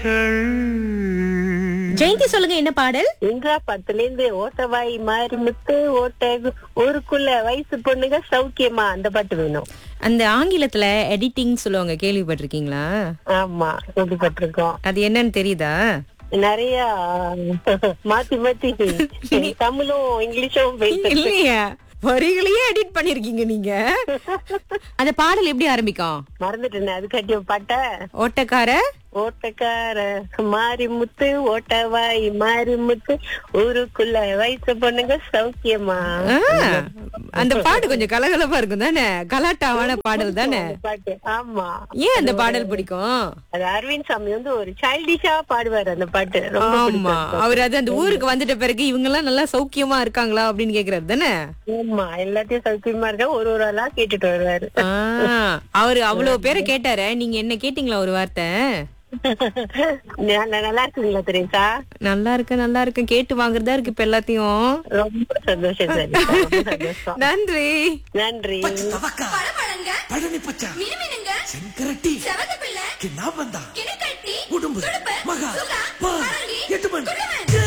ஜெயந்தி சொல்லுங்க என்ன பாடல் இந்திரா படத்துல இருந்து ஓட்டவாய் மாறி முத்து ஓட்ட ஊருக்குள்ள வயசு பொண்ணுங்க சௌக்கியமா அந்த பாட்டு வேணும் அந்த ஆங்கிலத்துல எடிட்டிங் சொல்லுவாங்க கேள்விப்பட்டிருக்கீங்களா ஆமா கேள்விப்பட்டிருக்கோம் அது என்னன்னு தெரியுதா நிறைய மாத்தி மாத்தி தமிழும் இங்கிலீஷும் பேசுறது இல்லையா வரிகளையே எடிட் பண்ணிருக்கீங்க நீங்க அந்த பாடல் எப்படி ஆரம்பிக்கும் மறந்துட்டேன் அது கட்டிய பாட்ட ஓட்டக்கார ஓட்டக்கார மாறி முத்து ஓட்டவாய் மாறி முத்து ஊருக்குள்ள வயசு பொண்ணுங்க சௌக்கியமா ஆ, அந்த பாட்டு கொஞ்சம் கலகலப்பா இருக்கும் தானே கலாட்டாவான பாடல் தானே அந்த பாட்டு ஆமா ஏன் அந்த பாடல் பிடிக்கும் அது அரவிந்த் சாமி வந்து ஒரு சைல்டிஷா பாடுவாரு அந்த பாட்டு ரொம்ப ஆமா பிடிக்கும். அவர் அது அந்த ஊருக்கு வந்துட்ட பிறகு இவங்க எல்லாம் நல்லா சௌக்கியமா இருக்காங்களா அப்படின்னு கேக்குறாரு தானே ஆமா எல்லாத்தையும் சௌக்கியமா இருக்க ஒரு ஒரு ஆளா கேட்டுட்டு வருவாரு ஆ, அவரு அவ்வளவு பேரை கேட்டாரு நீங்க என்ன கேட்டீங்களா ஒரு வார்த்தை நல்லா நல்லா இருக்குங்களா தெரியுசா நல்லா இருக்கு நல்லா இருக்கு கேட்டு வாங்குறதா இருக்கு இப்ப எல்லாத்தையும் ரொம்ப சந்தோஷம் சரி ரொம்ப சந்தோஷம் நன்றி நன்றி தவக்கா பழங்க பழனி பச்சா மினுமினுங்க செங்கரட்டி செவந்த பிள்ளை கிண்ணா வந்தா கிணக்கட்டி உடும்பு துடுப்பு மகா சுகா பா பரங்கி எட்டுமன் குடுமன்